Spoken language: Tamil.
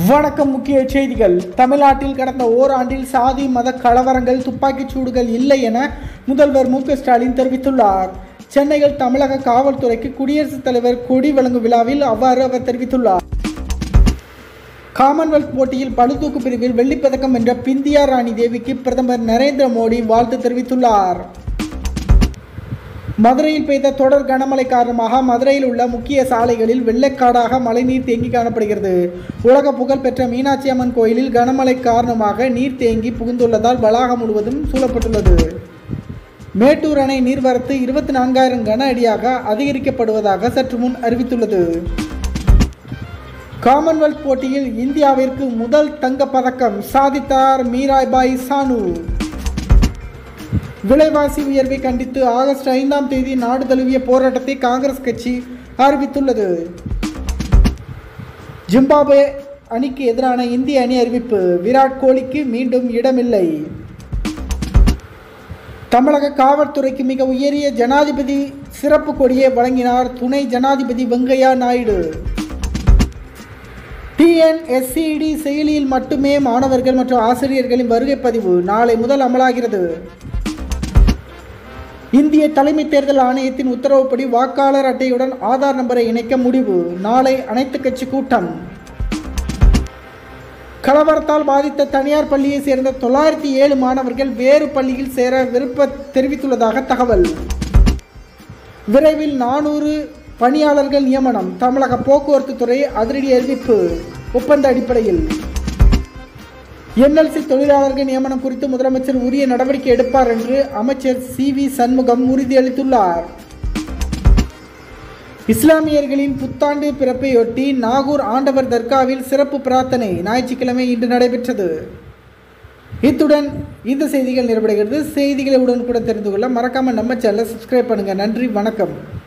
வணக்கம் முக்கிய செய்திகள் தமிழ்நாட்டில் கடந்த ஓராண்டில் சாதி மத கலவரங்கள் துப்பாக்கிச் சூடுகள் இல்லை என முதல்வர் மு க ஸ்டாலின் தெரிவித்துள்ளார் சென்னையில் தமிழக காவல்துறைக்கு குடியரசுத் தலைவர் கொடி வழங்கும் விழாவில் அவ்வாறு அவர் தெரிவித்துள்ளார் காமன்வெல்த் போட்டியில் பளுதூக்கு பிரிவில் வெள்ளிப் பதக்கம் வென்ற பிந்தியா ராணி தேவிக்கு பிரதமர் நரேந்திர மோடி வாழ்த்து தெரிவித்துள்ளார் மதுரையில் பெய்த தொடர் கனமழை காரணமாக மதுரையில் உள்ள முக்கிய சாலைகளில் வெள்ளக்காடாக மழைநீர் தேங்கி காணப்படுகிறது உலக புகழ்பெற்ற மீனாட்சி அம்மன் கோயிலில் கனமழை காரணமாக நீர் தேங்கி புகுந்துள்ளதால் வளாகம் முழுவதும் சூழப்பட்டுள்ளது மேட்டூர் அணை நீர்வரத்து இருபத்தி நான்காயிரம் கன அடியாக அதிகரிக்கப்படுவதாக சற்று முன் அறிவித்துள்ளது காமன்வெல்த் போட்டியில் இந்தியாவிற்கு முதல் தங்கப் பதக்கம் சாதித்தார் மீராபாய் சானு விலைவாசி உயர்வை கண்டித்து ஆகஸ்ட் ஐந்தாம் தேதி நாடு தழுவிய போராட்டத்தை காங்கிரஸ் கட்சி அறிவித்துள்ளது ஜிம்பாப்வே அணிக்கு எதிரான இந்திய அணி அறிவிப்பு விராட் கோலிக்கு மீண்டும் இடமில்லை தமிழக காவல்துறைக்கு மிக உயரிய ஜனாதிபதி சிறப்பு கொடியை வழங்கினார் துணை ஜனாதிபதி வெங்கையா நாயுடு டிஎன்எஸ்சிடி செயலியில் மட்டுமே மாணவர்கள் மற்றும் ஆசிரியர்களின் வருகை பதிவு நாளை முதல் அமலாகிறது இந்திய தலைமை தேர்தல் ஆணையத்தின் உத்தரவுப்படி வாக்காளர் அட்டையுடன் ஆதார் நம்பரை இணைக்க முடிவு நாளை அனைத்து கட்சி கூட்டம் கலவரத்தால் பாதித்த தனியார் பள்ளியை சேர்ந்த தொள்ளாயிரத்தி ஏழு மாணவர்கள் வேறு பள்ளியில் சேர விருப்ப தெரிவித்துள்ளதாக தகவல் விரைவில் நானூறு பணியாளர்கள் நியமனம் தமிழக போக்குவரத்து துறை அதிரடி அறிவிப்பு ஒப்பந்த அடிப்படையில் என்எல்சி தொழிலாளர்கள் நியமனம் குறித்து முதலமைச்சர் உரிய நடவடிக்கை எடுப்பார் என்று அமைச்சர் சி வி சண்முகம் உறுதியளித்துள்ளார் இஸ்லாமியர்களின் புத்தாண்டு பிறப்பையொட்டி நாகூர் ஆண்டவர் தர்காவில் சிறப்பு பிரார்த்தனை ஞாயிற்றுக்கிழமை இன்று நடைபெற்றது இத்துடன் இந்த செய்திகள் நிறைவடைகிறது செய்திகளை உடனுக்குடன் தெரிந்து கொள்ள மறக்காமல் நம்ம சேனலை சப்ஸ்கிரைப் பண்ணுங்கள் நன்றி வணக்கம்